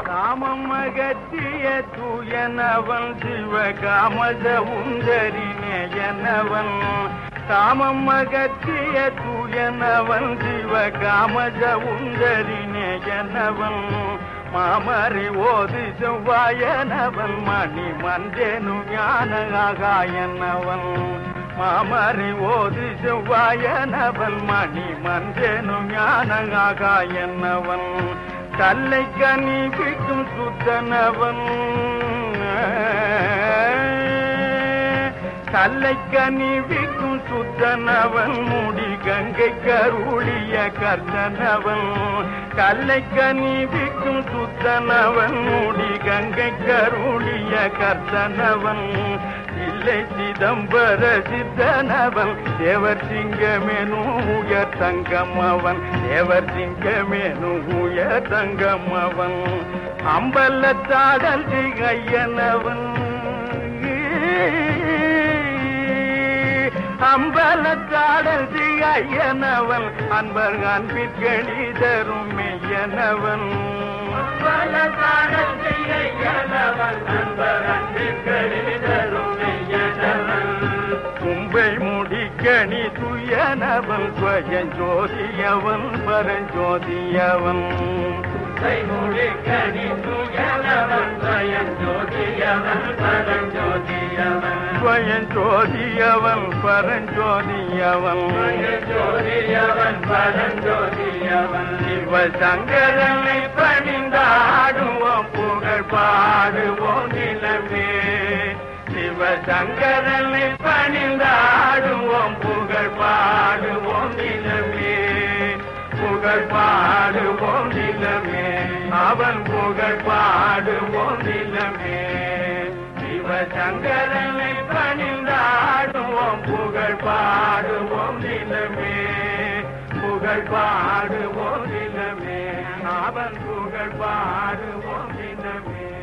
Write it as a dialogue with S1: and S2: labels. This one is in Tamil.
S1: காமம் அகற்றிய தூயனவன் சிவகாமத உந்தரி நேயனவன் காமம் அகற்றிய தூயனவன் சிவகாமத உந்தரி நேயனவன் மாமரி ஓது செவ்வாயனவன் மணி மந்தேனு ஞானகாயனவன் மாமரி ஓது செவ்வாயனவன் மணி மந்தேனு ஞானகாயனவன் கல்லை கனிபிக்கும் சுத்தனவன் கல்லை கனிவிக்கும் சுத்தனவன் முடி கங்கை கருளிய கர்த்தனவன் கல்லை கனிவிக்கும் சுத்தனவன் முடி கங்கை கருளிய கர்த்தனவன் இல்லை சிதம்பர சித்தனவன் தேவர் சிங்கமேனு உயர் தங்கம் அவன் தேவர் சிங்கமேனு உயர் தங்கம் அவன் அம்பலத்தாடல் திகையனவன் அம்பலத்தாடல் திகையனவன் அன்பர் அன்பிற்கணி தரும் மெய்யனவன் அம்பலத்தாடல் திகையனவன் அன்பர் அன்பிற்கணி தரும் மெய்யனவன் கும்பை முடிக்கணி துயனவன் ஸ்வயஞ்சோதியவன் பரஞ்சோதியவன் கும்பை முடிக்கணி துயனவன் ஸ்வயஞ்சோதியவன் பரஞ்சோதியவன் ஸ்வயஞ்சோதியவன் பரஞ்சோதியவன் ஜோதியவன் பரஞ்சோதியவன் சிவசங்கரனை பணிந்தாடுவோம் புகழ் பாடுவோம் நிலமே சிவசங்கரனை பணிந்தாடுவோம் புகழ் பாடுவோம் நிலமே புகழ் பாடுவோம் நிலமே அவன் புகழ் பாடுவோம் நிலமே சிவசங்கரனை பணிந்தாடுவோம் புகழ் பாடுவோம் நிலமே புகழ் பாடுவோம் நிலமே அவன் புகழ் பாடுவோம் நிலமே